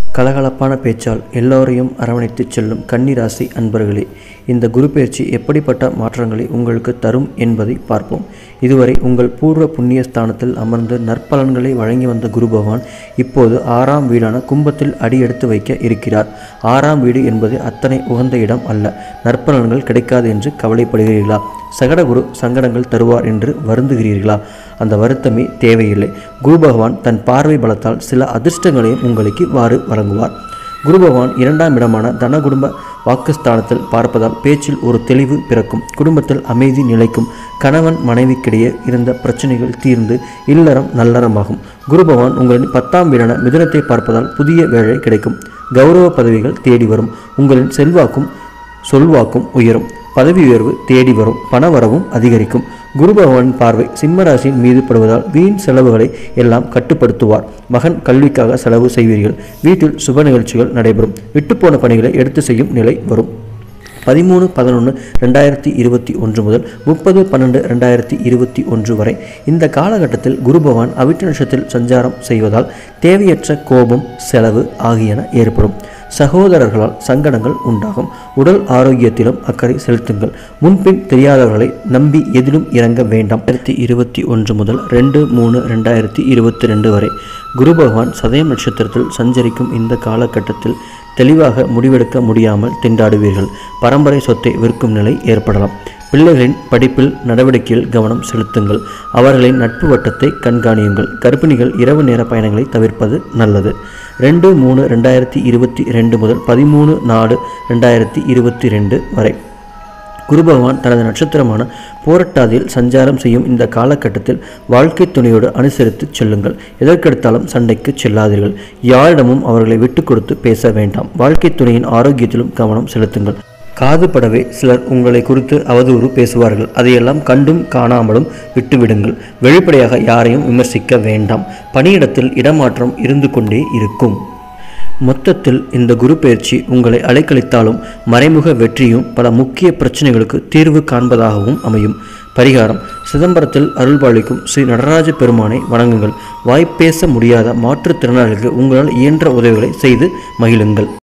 கலகலப்பான பேச்சால் எல்லோரையும் அரவணைத்துச் செல்லும் கன்னிராசி அன்பர்களே இந்த குரு பயிற்சி எப்படிப்பட்ட மாற்றங்களை உங்களுக்கு தரும் என்பதை பார்ப்போம் இதுவரை உங்கள் பூர்வ புண்ணிய ஸ்தானத்தில் அமர்ந்து நற்பலன்களை வழங்கி வந்த குரு பகவான் இப்போது ஆறாம் வீடான கும்பத்தில் அடியெடுத்து வைக்க இருக்கிறார் ஆறாம் வீடு என்பது அத்தனை உகந்த இடம் அல்ல நற்பலன்கள் கிடைக்காது என்று கவலைப்படுகிறீர்களா சகடகுரு சங்கடங்கள் தருவார் என்று வருந்துகிறீர்களா அந்த வருத்தமே தேவையில்லை குரு பகவான் தன் பார்வை பலத்தால் சில அதிர்ஷ்டங்களையும் உங்களுக்கு வாறு வழங்குவார் குரு பகவான் இரண்டாம் இடமான தன குடும்ப வாக்குஸ்தானத்தில் பார்ப்பதால் பேச்சில் ஒரு தெளிவு பிறக்கும் குடும்பத்தில் அமைதி நிலைக்கும் கணவன் மனைவிக்கிடையே இருந்த பிரச்சனைகள் தீர்ந்து இல்லறம் நல்லறமாகும் குரு பகவான் உங்களின் பத்தாம் வீடான மிதுனத்தை பார்ப்பதால் புதிய வேலை கிடைக்கும் கௌரவ பதவிகள் தேடி வரும் உங்களின் செல்வாக்கும் சொல்வாக்கும் உயரும் பதவி உயர்வு தேடி வரும் பணவரவும் அதிகரிக்கும் குரு பகவானின் பார்வை சிம்மராசியின் மீது படுவதால் வீண் செலவுகளை எல்லாம் கட்டுப்படுத்துவார் மகன் கல்விக்காக செலவு செய்வீர்கள் வீட்டில் சுப நிகழ்ச்சிகள் நடைபெறும் விட்டுப்போன பணிகளை எடுத்து செய்யும் நிலை வரும் பதிமூணு பதினொன்று ரெண்டாயிரத்தி இருபத்தி ஒன்று முதல் முப்பது பன்னெண்டு ரெண்டாயிரத்தி இருபத்தி ஒன்று வரை இந்த காலகட்டத்தில் குரு பகவான் அவிட்ட நட்சத்திரத்தில் சஞ்சாரம் செய்வதால் தேவையற்ற கோபம் செலவு ஆகியன ஏற்படும் சகோதரர்களால் சங்கடங்கள் உண்டாகும் உடல் ஆரோக்கியத்திலும் அக்கறை செலுத்துங்கள் முன்பின் தெரியாதவர்களை நம்பி எதிலும் இறங்க வேண்டாம் ரெண்டாயிரத்தி இருபத்தி ஒன்று முதல் ரெண்டு மூணு ரெண்டாயிரத்தி இருபத்தி ரெண்டு வரை குரு பகவான் சதயம் நட்சத்திரத்தில் சஞ்சரிக்கும் இந்த காலகட்டத்தில் தெளிவாக முடிவெடுக்க முடியாமல் திண்டாடுவீர்கள் பரம்பரை சொத்தை விற்கும் நிலை ஏற்படலாம் பிள்ளைகளின் படிப்பில் நடவடிக்கையில் கவனம் செலுத்துங்கள் அவர்களின் நட்பு வட்டத்தை கண்காணியுங்கள் கர்ப்பிணிகள் இரவு நேர பயணங்களை தவிர்ப்பது நல்லது ரெண்டு மூணு ரெண்டாயிரத்தி இருபத்தி ரெண்டு முதல் பதிமூணு நாலு ரெண்டாயிரத்தி இருபத்தி ரெண்டு வரை குரு பகவான் தனது நட்சத்திரமான போரட்டாதியில் சஞ்சாரம் செய்யும் இந்த காலகட்டத்தில் வாழ்க்கை துணையோடு அனுசரித்து செல்லுங்கள் எதற்கெடுத்தாலும் சண்டைக்கு செல்லாதீர்கள் யாரிடமும் அவர்களை விட்டு கொடுத்து பேச வேண்டாம் வாழ்க்கை துணையின் ஆரோக்கியத்திலும் கவனம் செலுத்துங்கள் காதுபடவே சிலர் உங்களை குறித்து அவதூறு பேசுவார்கள் அதையெல்லாம் கண்டும் காணாமலும் விட்டுவிடுங்கள் வெளிப்படையாக யாரையும் விமர்சிக்க வேண்டாம் பணியிடத்தில் இடமாற்றம் இருந்து கொண்டே இருக்கும் மொத்தத்தில் இந்த குரு பயிற்சி உங்களை அலைக்கழித்தாலும் மறைமுக வெற்றியும் பல முக்கிய பிரச்சனைகளுக்கு தீர்வு காண்பதாகவும் அமையும் பரிகாரம் சிதம்பரத்தில் அருள்பாலிக்கும் ஸ்ரீ நடராஜ பெருமானை வணங்குங்கள் வாய்ப்பேச முடியாத மாற்றுத்திறனாளிகளுக்கு உங்களால் இயன்ற உதவிகளை செய்து மகிழுங்கள்